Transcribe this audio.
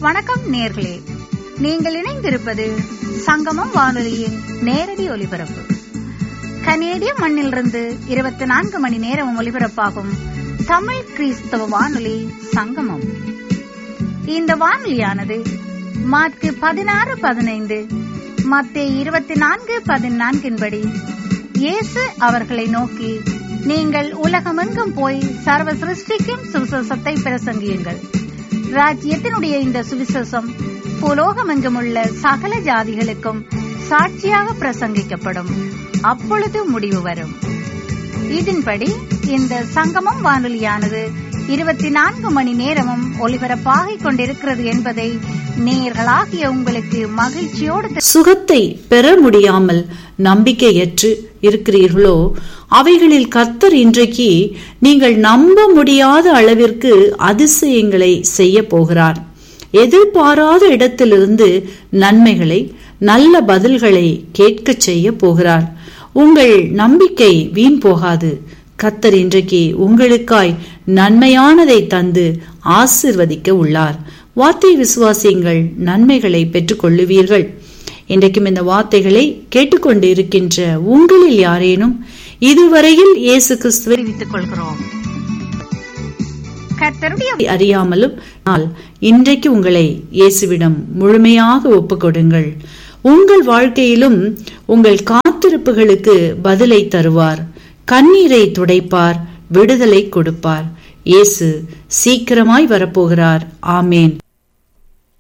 வணக்கம் நேர்களே நீங்கள் இணைந்திருப்பது சங்கமம் வானொலியின் நேரடி ஒலிபரப்பு கனேடிய மண்ணிலிருந்து இருபத்தி நான்கு மணி நேரம் ஒலிபரப்பாகும் தமிழ் கிறிஸ்தவ வானொலி சங்கமம் இந்த வானொலியானது மார்க்கு பதினாறு பதினைந்து மத்திய இருபத்தி நான்கு பதினான்கின்படி இயேசு அவர்களை நோக்கி நீங்கள் உலகமெங்கும் போய் சர்வ சிருஷ்டிக்கும் சுவிசேஷத்தை பிரசங்கியுங்கள் ராஜ்யத்தினுடைய இந்த சுவிசேஷம் புலோகமெங்கும் உள்ள சகல ஜாதிகளுக்கும் சாட்சியாக பிரசங்கிக்கப்படும் அப்பொழுது முடிவு வரும் இதன்படி இந்த சங்கமம் வானொலியானது இருபத்தி நான்கு மணி நேரமும் ஒலிபரப்பாகிக் கொண்டிருக்கிறது என்பதை நேயர்களாகிய உங்களுக்கு மகிழ்ச்சியோடு சுகத்தை பெற முடியாமல் நம்பிக்கையற்று இருக்கிறீர்களோ அவைகளில் கர்த்தர் இன்றைக்கு நீங்கள் நம்ப முடியாத அளவிற்கு அதிசயங்களை செய்ய போகிறார் எதிர்பாராத இடத்திலிருந்து நன்மைகளை நல்ல பதில்களை கேட்கச் செய்ய போகிறார் உங்கள் நம்பிக்கை வீண் போகாது கத்தர் இன்றைக்கு உங்களுக்காய் நன்மையானதை தந்து ஆசிர்வதிக்க உள்ளார் வார்த்தை விசுவாசியுங்கள் நன்மைகளை பெற்றுக்கொள்ளுவீர்கள் இன்றைக்கும் இந்த வார்த்தைகளை கேட்டுக்கொண்டு இருக்கின்ற உங்களில் யாரேனும் இதுவரையில் இயேசு கிறிஸ்துவை தெரிவித்துக் கொள்கிறோம் கர்த்தருடைய அறியாமலும் ஆனால் இன்றைக்கு உங்களை இயேசுவிடம் முழுமையாக ஒப்புக்கொடுங்கள் உங்கள் வாழ்க்கையிலும் உங்கள் காத்திருப்புகளுக்கு பதிலை தருவார் கண்ணீரை துடைப்பார் விடுதலை கொடுப்பார் இயேசு சீக்கிரமாய் வரப்போகிறார் ஆமேன்